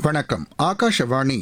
வணக்கம் ஆகாஷவாணி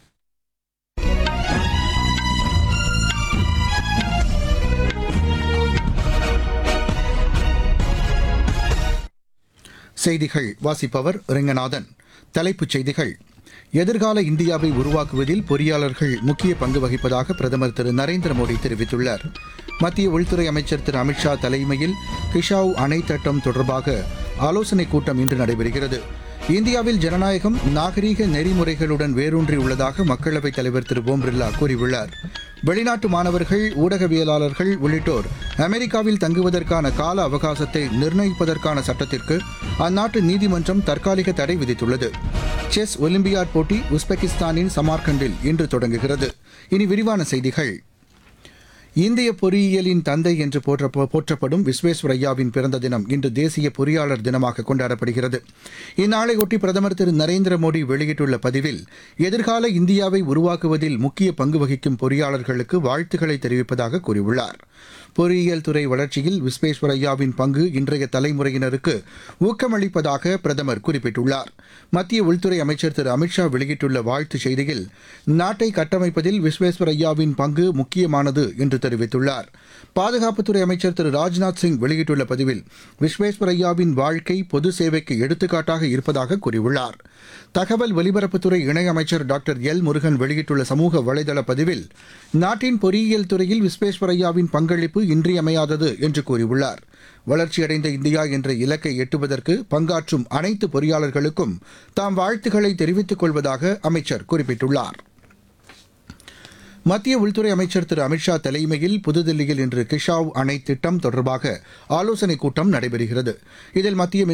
செய்திகள் வாசிப்பவர் ரெங்கநாதன் தலைப்புச் செய்திகள் எதிர்கால இந்தியாவை உருவாக்குவதில் பொறியாளர்கள் முக்கிய பங்கு வகிப்பதாக பிரதமர் திரு நரேந்திர மோடி தெரிவித்துள்ளார் மத்திய உள்துறை அமைச்சர் திரு அமித்ஷா தலைமையில் கிஷாவ் அணை திட்டம் தொடர்பாக ஆலோசனைக் கூட்டம் இன்று நடைபெறுகிறது இந்தியாவில் ஜனநாயகம் நாகரீக நெறிமுறைகளுடன் வேரூன்றியுள்ளதாக மக்களவைத் தலைவர் திரு ஓம் பிர்லா கூறியுள்ளார் வெளிநாட்டு மாணவர்கள் ஊடகவியலாளர்கள் உள்ளிட்டோர் அமெரிக்காவில் தங்குவதற்கான கால அவகாசத்தை நிர்ணயிப்பதற்கான சட்டத்திற்கு அந்நாட்டு நீதிமன்றம் தற்காலிக தடை விதித்துள்ளது செஸ் ஒலிம்பியாட் போட்டி உஸ்பெகிஸ்தானின் சமார்கண்டில் இன்று தொடங்குகிறது இனி விரிவான செய்திகள் இந்திய பொறியியலின் தந்தை என்று போற்ற போற்றப்படும் விஸ்வேஸ்வரய்யாவின் பிறந்த தினம் இன்று தேசிய பொறியாளர் தினமாக கொண்டாடப்படுகிறது இந்நாளையொட்டி பிரதமர் திரு நரேந்திர மோடி வெளியிட்டுள்ள பதிவில் எதிர்கால இந்தியாவை உருவாக்குவதில் முக்கிய பங்கு வகிக்கும் பொறியாளர்களுக்கு வாழ்த்துக்களை தெரிவிப்பதாக கூறியுள்ளார் பொறியியல் துறை வளர்ச்சியில் விஸ்வேஸ்வரய்யாவின் பங்கு இன்றைய தலைமுறையினருக்கு ஊக்கமளிப்பதாக பிரதமர் குறிப்பிட்டுள்ளார் மத்திய உள்துறை அமைச்சர் திரு அமித்ஷா வெளியிட்டுள்ள வாழ்த்துச் செய்தியில் நாட்டை கட்டமைப்பதில் விஸ்வேஸ்வரய்யாவின் பங்கு முக்கியமானது என்று தெரிவித்துள்ளார் பாதுகாப்புத்துறை அமைச்சர் திரு ராஜ்நாத் சிங் வெளியிட்டுள்ள பதிவில் விஸ்வேஸ்வரய்யாவின் வாழ்க்கை பொது சேவைக்கு எடுத்துக்காட்டாக இருப்பதாக கூறியுள்ளார் தகவல் ஒலிபரப்புத்துறை இணையமைச்சர் டாக்டர் எல் முருகன் வெளியிட்டுள்ள சமூக வலைதள பதிவில் நாட்டின் பொறியியல் துறையில் விஸ்வேஸ்வரய்யாவின் பங்களிப்பு இன்றியமையாதது என்று கூறியுள்ளார் வளர்ச்சியடைந்த இந்தியா என்ற இலக்கை எட்டுவதற்கு பங்காற்றும் அனைத்து பொறியாளர்களுக்கும் தாம் வாழ்த்துக்களை தெரிவித்துக் கொள்வதாக அமைச்சர் குறிப்பிட்டுள்ளார் மத்திய உள்துறை அமைச்சர் திரு அமித்ஷா தலைமையில் புதுதில்லியில் இன்று கிஷாவ் அணை திட்டம் தொடர்பாக ஆலோசனைக் கூட்டம் நடைபெறுகிறது இதில் மத்திய